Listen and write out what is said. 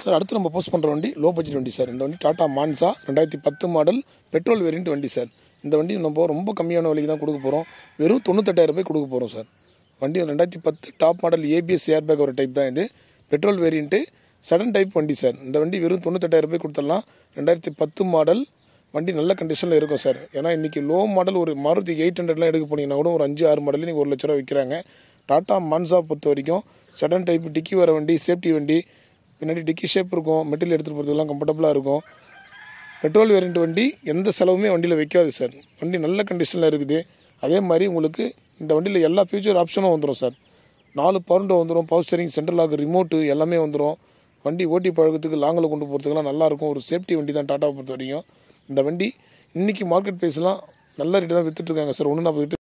sir அடுத்து நம்ம post பண்ணுற வண்டி லோ பட்ஜெட் வண்டி சார் இந்த வண்டி டாடா மான்சா ரெண்டாயிரத்தி பத்து மாடல் பெட்ரோல் வேரியண்ட் வண்டி சார் இந்த வண்டி நம்ம ரொம்ப கம்மியான விலைக்கு தான் கொடுக்க போகிறோம் வெறும் தொண்ணூத்தெட்டாயிரம் ரூபாய் கொடுக்க போகிறோம் சார் வண்டி ரெண்டாயிரத்தி பத்து top model ABS air bag ஒரு டைப் தான் இது பெட்ரோல் வேரியண்ட்டு சடன் டைப் வண்டி சார் இந்த வண்டி வெறும் தொண்ணூத்தெட்டாயிரம் ரூபாய் கொடுத்துடலாம் ரெண்டாயிரத்தி பத்து மாடல் வண்டி நல்ல கண்டிஷனில் இருக்கும் சார் ஏன்னா இன்றைக்கி லோ மாடல் ஒரு மாருதி எயிட் ஹண்ட்ரட்லாம் எடுக்க போனீங்கன்னா கூட ஒரு அஞ்சு ஆறு மாடல் நீங்கள் ஒரு லட்ச ரூபா விற்கிறாங்க டாட்டா மான்சா பொறுத்த வரைக்கும் சடன் டைப் டிக்கி வர வண்டி சேஃப்டி வண்டி பின்னாடி டிக்கி ஷேப் இருக்கும் மெட்டீரியல் எடுத்துகிட்டு போகிறதுலாம் கம்ஃபர்டபுளாக இருக்கும் பெட்ரோல் வேரியண்ட் வண்டி எந்த செலவுமே வண்டியில் வைக்காது சார் வண்டி நல்ல கண்டிஷனில் இருக்குது அதே மாதிரி உங்களுக்கு இந்த வண்டியில் எல்லா ஃபியூச்சர் ஆப்ஷனும் வந்துடும் சார் நாலு பவுண்டோ வந்துடும் power steering central lock remote எல்லாமே வந்துடும் வண்டி ஓட்டி பழக்கத்துக்கு லாங்கில் கொண்டு போகிறதுக்குலாம் நல்லாயிருக்கும் ஒரு சேஃப்டி வண்டி தான் டாட்டாவை பொறுத்த வரைக்கும் இந்த வண்டி இன்றைக்கி மார்க்கெட் ப்ரைஸ்லாம் நல்ல ரேட்டு தான் விற்றுட்ருக்காங்க சார் ஒன்று நாற்பது